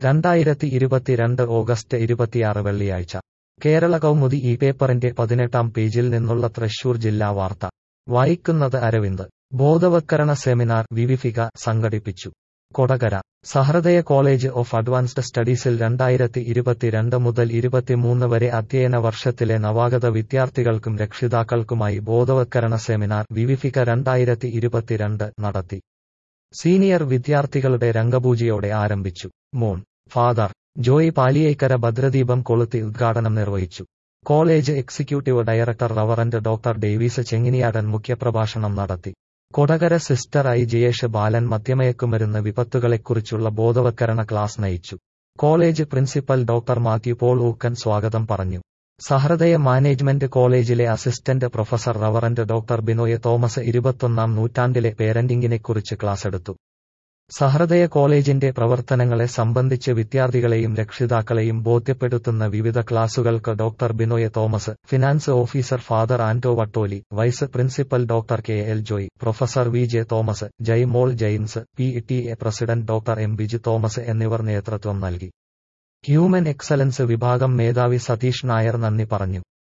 രണ്ടായിരത്തി ഇരുപത്തിരണ്ട് ഓഗസ്റ്റ് ഇരുപത്തിയാറ് വെള്ളിയാഴ്ച കേരള കൗമുദി ഈ പേപ്പറിന്റെ പതിനെട്ടാം പേജിൽ നിന്നുള്ള തൃശൂർ ജില്ലാ വാർത്ത വായിക്കുന്നത് അരവിന്ദ് ബോധവത്കരണ സെമിനാർ വിവിഫിക സംഘടിപ്പിച്ചു Kodakara Sahrudaya college of advanced സ്റ്റഡീസിൽ രണ്ടായിരത്തി ഇരുപത്തിരണ്ട് മുതൽ ഇരുപത്തിമൂന്ന് വരെ അധ്യയന വർഷത്തിലെ നവാഗത വിദ്യാർത്ഥികൾക്കും രക്ഷിതാക്കൾക്കുമായി ബോധവത്കരണ സെമിനാർ വിവിഫിക രണ്ടായിരത്തി ഇരുപത്തിരണ്ട് നടത്തി സീനിയർ വിദ്യാർത്ഥികളുടെ രംഗപൂജയോടെ ആരംഭിച്ചു മോൺ ഫാദർ ജോയ് പാലിയേക്കര ഭദ്രദീപം കൊളുത്തി ഉദ്ഘാടനം നിർവഹിച്ചു college executive director reverend doctor Davis Chenginiyadan മുഖ്യപ്രഭാഷണം നടത്തി കൊടകര സിസ്റ്റർ ഐ ജയേഷ് ബാലൻ മദ്യമയക്കുമരുന്ന് വിപത്തുകളെക്കുറിച്ചുള്ള ബോധവത്കരണ ക്ലാസ് നയിച്ചു college principal doctor Mathew Paul Ookken സ്വാഗതം പറഞ്ഞു സഹൃദയ മാനേജ്മെന്റ് കോളേജിലെ assistant professor reverend doctor Binoy Thomas ഇരുപത്തൊന്നാം നൂറ്റാണ്ടിലെ പേരന്റിംഗിനെക്കുറിച്ച് ക്ലാസെടുത്തു സഹൃദയ കോളേജിന്റെ പ്രവർത്തനങ്ങളെ സംബന്ധിച്ച് വിദ്യാർത്ഥികളെയും രക്ഷിതാക്കളെയും ബോധ്യപ്പെടുത്തുന്ന വിവിധ ക്ലാസുകൾക്ക് doctor Binoy Thomas finance officer father Anto Vattoly vice principal doctor K L Joy professor V J Thomas Jaimol James P T A president doctor M Biju Thomas എന്നിവർ നേതൃത്വം നൽകി ഹ്യൂമൻ എക്സലൻസ് വിഭാഗം മേധാവി സതീഷ് നായർ നന്ദി പറഞ്ഞു